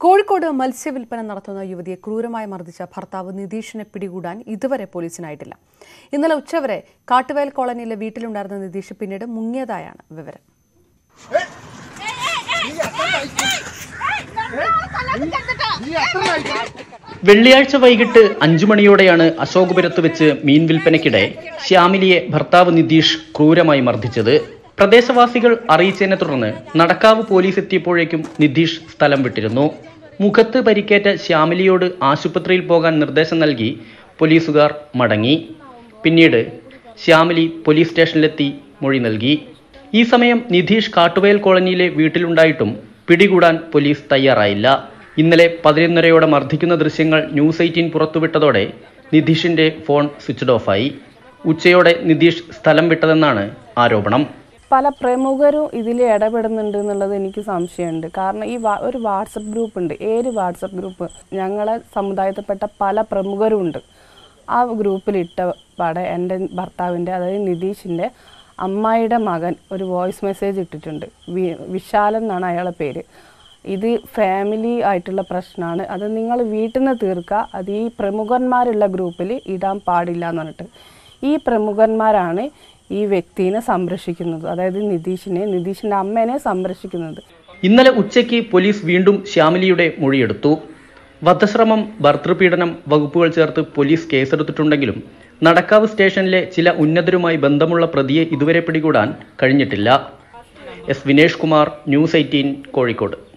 കോഴിക്കോട് മത്സ്യവില്പന നടത്തുന്ന യുവതിയെ ക്രൂരമായി മർദ്ദിച്ച ഭർത്താവ് നിതീഷിനെ പിടികൂടാൻ ഇതുവരെ പോലീസിനായിട്ടില്ല ഇന്നലെ ഉച്ചവരെ കാട്ടുവയൽ കോളനിയിലെ വീട്ടിലുണ്ടായിരുന്ന നിതീഷ് പിന്നീട് മുങ്ങിയതായാണ് വിവരം വെള്ളിയാഴ്ച വൈകിട്ട് അഞ്ചു മണിയോടെയാണ് അശോകപുരത്ത് വെച്ച് മീൻ വിൽപ്പനയ്ക്കിടെ ശ്യാമിലിയെ ഭർത്താവ് നിതീഷ് ക്രൂരമായി മർദ്ദിച്ചത് പ്രദേശവാസികൾ അറിയിച്ചതിനെ തുടർന്ന് നടക്കാവ് പോലീസ് എത്തിയപ്പോഴേക്കും നിതീഷ് സ്ഥലം വിട്ടിരുന്നു മുഖത്ത് പരിക്കേറ്റ ശ്യാമിലിയോട് ആശുപത്രിയിൽ പോകാൻ നിർദ്ദേശം നൽകി പോലീസുകാർ മടങ്ങി പിന്നീട് ശ്യാമിലി പോലീസ് സ്റ്റേഷനിലെത്തി മൊഴി നൽകി ഈ സമയം നിതീഷ് കാട്ടുവയൽ കോളനിയിലെ വീട്ടിലുണ്ടായിട്ടും പിടികൂടാൻ പോലീസ് തയ്യാറായില്ല ഇന്നലെ പതിനൊന്നരയോടെ മർദ്ദിക്കുന്ന ദൃശ്യങ്ങൾ ന്യൂസ് എയ്റ്റീൻ പുറത്തുവിട്ടതോടെ നിതീഷിന്റെ ഫോൺ സ്വിച്ച്ഡ് ഓഫായി ഉച്ചയോടെ നിതീഷ് സ്ഥലം വിട്ടതെന്നാണ് ആരോപണം പല പ്രമുഖരും ഇതിൽ ഇടപെടുന്നുണ്ട് എന്നുള്ളത് എനിക്ക് സംശയമുണ്ട് കാരണം ഈ വാ- ഒരു വാട്സപ്പ് ഗ്രൂപ്പ് ഉണ്ട് ഏത് വാട്സപ്പ് ഗ്രൂപ്പ് ഞങ്ങളെ സമുദായത്തിൽപ്പെട്ട പല പ്രമുഖരും ഉണ്ട് ആ ഗ്രൂപ്പിൽ ഇട്ട പാടെ എൻ്റെ ഭർത്താവിൻ്റെ അതായത് നിതീഷിൻ്റെ അമ്മായിയുടെ മകൻ ഒരു വോയിസ് മെസ്സേജ് ഇട്ടിട്ടുണ്ട് വി വിശാലൻ എന്നാണ് അയാളുടെ പേര് ഇത് ഫാമിലി ആയിട്ടുള്ള പ്രശ്നമാണ് അത് നിങ്ങൾ വീട്ടിൽ നിന്ന് തീർക്കുക അത് ഈ പ്രമുഖന്മാരുള്ള ഗ്രൂപ്പിൽ ഇടാൻ പാടില്ല എന്ന് പറഞ്ഞിട്ട് ഈ പ്രമുഖന്മാരാണ് ഈ വ്യക്തിനെ സംരക്ഷിക്കുന്നത് അതായത് നിതീഷിനെ നിതീഷിൻ്റെ അമ്മേനെ സംരക്ഷിക്കുന്നത് ഇന്നലെ ഉച്ചയ്ക്ക് പോലീസ് വീണ്ടും ശ്യാമിലിയുടെ മൊഴിയെടുത്തു വധശ്രമം ഭർതൃപീഡനം വകുപ്പുകൾ ചേർത്ത് പോലീസ് കേസെടുത്തിട്ടുണ്ടെങ്കിലും നടക്കാവ് സ്റ്റേഷനിലെ ചില ഉന്നതരുമായി ബന്ധമുള്ള പ്രതിയെ ഇതുവരെ പിടികൂടാൻ കഴിഞ്ഞിട്ടില്ല S Vinesh Kumar news eighteen Kozhikode